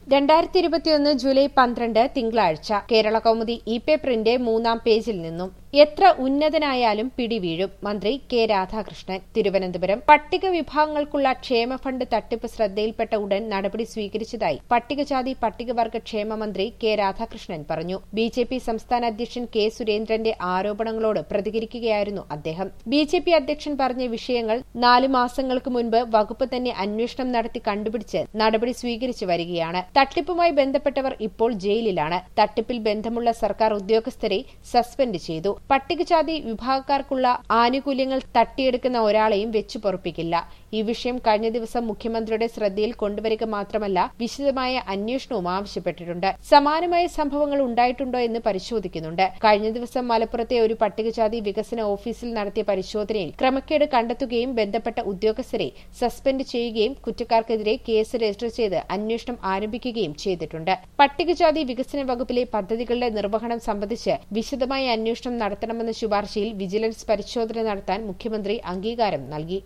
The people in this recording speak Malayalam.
രണ്ടായിരത്തി ഇരുപത്തിയൊന്ന് ജൂലൈ പന്ത്രണ്ട് തിങ്കളാഴ്ച കേരള കൗമുദി ഇ പേപ്പറിന്റെ മൂന്നാം പേജിൽ നിന്നും എത്ര ഉന്നതനായാലും പിടിവീഴും മന്ത്രി കെ രാധാകൃഷ്ണൻ തിരുവനന്തപുരം പട്ടിക വിഭാഗങ്ങൾക്കുള്ള ക്ഷേമ ഫണ്ട് തട്ടിപ്പ് ശ്രദ്ധയിൽപ്പെട്ട ഉടൻ നടപടി സ്വീകരിച്ചതായി പട്ടികജാതി പട്ടികവർഗ ക്ഷേമ മന്ത്രി കെ രാധാകൃഷ്ണൻ പറഞ്ഞു ബി ജെ പി സംസ്ഥാന അധ്യക്ഷൻ കെ സുരേന്ദ്രന്റെ ആരോപണങ്ങളോട് പ്രതികരിക്കുകയായിരുന്നു അദ്ദേഹം ബി ജെ പി അധ്യക്ഷൻ പറഞ്ഞ വിഷയങ്ങൾ നാല് മാസങ്ങൾക്ക് മുൻപ് വകുപ്പ് തന്നെ അന്വേഷണം നടത്തി കണ്ടുപിടിച്ച് നടപടി സ്വീകരിച്ചു വരികയാണ് തട്ടിപ്പുമായി ബന്ധപ്പെട്ടവർ ഇപ്പോൾ ജയിലിലാണ് തട്ടിപ്പിൽ ബന്ധമുള്ള സർക്കാർ ഉദ്യോഗസ്ഥരെ സസ്പെൻഡ് ചെയ്തു പട്ടികജാതി വിഭാഗക്കാർക്കുള്ള ആനുകൂല്യങ്ങൾ തട്ടിയെടുക്കുന്ന ഒരാളെയും വെച്ചു പൊറപ്പിക്കില്ല ഈ വിഷയം കഴിഞ്ഞ ദിവസം മുഖ്യമന്ത്രിയുടെ ശ്രദ്ധയിൽ കൊണ്ടുവരിക മാത്രമല്ല വിശദമായ അന്വേഷണവും ആവശ്യപ്പെട്ടിട്ടുണ്ട് സമാനമായ സംഭവങ്ങൾ ഉണ്ടായിട്ടുണ്ടോ എന്ന് പരിശോധിക്കുന്നുണ്ട് കഴിഞ്ഞ ദിവസം മലപ്പുറത്തെ ഒരു പട്ടികജാതി വികസന ഓഫീസിൽ നടത്തിയ പരിശോധനയിൽ ക്രമക്കേട് കണ്ടെത്തുകയും ബന്ധപ്പെട്ട ഉദ്യോഗസ്ഥരെ സസ്പെൻഡ് ചെയ്യുകയും കുറ്റക്കാർക്കെതിരെ കേസ് രജിസ്റ്റർ ചെയ്ത് അന്വേഷണം ആരംഭിക്കുകയും ചെയ്തിട്ടുണ്ട് പട്ടികജാതി വികസന വകുപ്പിലെ പദ്ധതികളുടെ നിർവഹണം സംബന്ധിച്ച് വിശദമായ അന്വേഷണം നടത്തണമെന്ന ശുപാർശയിൽ വിജിലൻസ് പരിശോധന നടത്താൻ മുഖ്യമന്ത്രി അംഗീകാരം നൽകി